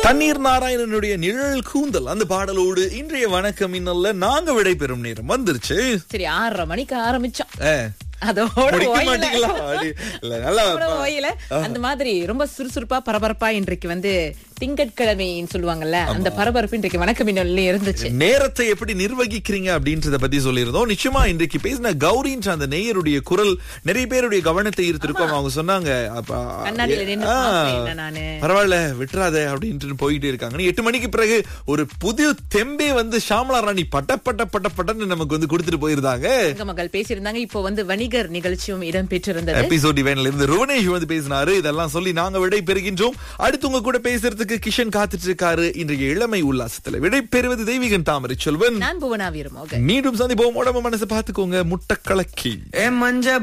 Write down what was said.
தண்ணீர் நாராயணனுடைய நிழல் கூந்தல் அந்த பாடலோடு இன்றைய வணக்கம் இன்னல்ல நாங்க விடைபெறும் நேரம் வந்துருச்சு சரி ஆறரை மணிக்கு ஆரம்பிச்சோம் ஏ, அதோட முடிக்க ஓயல. மாட்டீங்களா அடி, இல்ல, நல்லா அதோட ஓயல. அந்த மாதிரி ரொம்ப சுறுசுறுப்பா பரபரப்பா இன்றைக்கு வந்து திங்கட்கிழமைன்னு சொல்லுவாங்கல்ல அந்த பரபரப்பு இன்றைக்கு வணக்கம் மின்னல்ல இருந்துச்சு நேரத்தை எப்படி நிர்வகிக்கிறீங்க அப்படின்றத பத்தி சொல்லியிருந்தோம் நிச்சயமா இன்றைக்கு பேசின கௌரின்ற அந்த நேயருடைய குரல் நிறைய பேருடைய கவனத்தை ஈர்த்திருக்கும் அவங்க சொன்னாங்க அப்ப- கண்ணாடியில நின்னு ஆ, பார்த்தேன் நானு. பரவாயில்ல விட்டுறாத அப்படின்ட்டு போயிட்டே இருக்காங்க எட்டு மணிக்கு பிறகு ஒரு புது தெம்பே வந்து ஷாமலா ராணி பட்ட பட்ட பட்ட பட்டன்னு நமக்கு வந்து கொடுத்துட்டு போயிருந்தாங்க எங்க மகள் பேசியிருந்தாங்க இப்போ வந்து வணிகர் நிகழ்ச்சியும் இடம் பெற்றிருந்தது எபிசோட் இவன்ல இருந்து ருவனேஷ் வந்து பேசினாரு இதெல்லாம் சொல்லி நாங்க விடை பெறுகின்றோம் அடுத்து உங்க கூட பேசுறதுக்கு கிஷன் காத்துட்டு இருக்காரு இன்றைய இளமை உல்லாசத்துல விடை பெறுவது தெய்வீகன் தாமரை செல்வன் நான் புவனா வீரமோகன் மீண்டும் சந்திப்போம் உடம்பு மனசை பாத்துக்கோங்க முட்டை கலக்கி ஏ மஞ்ச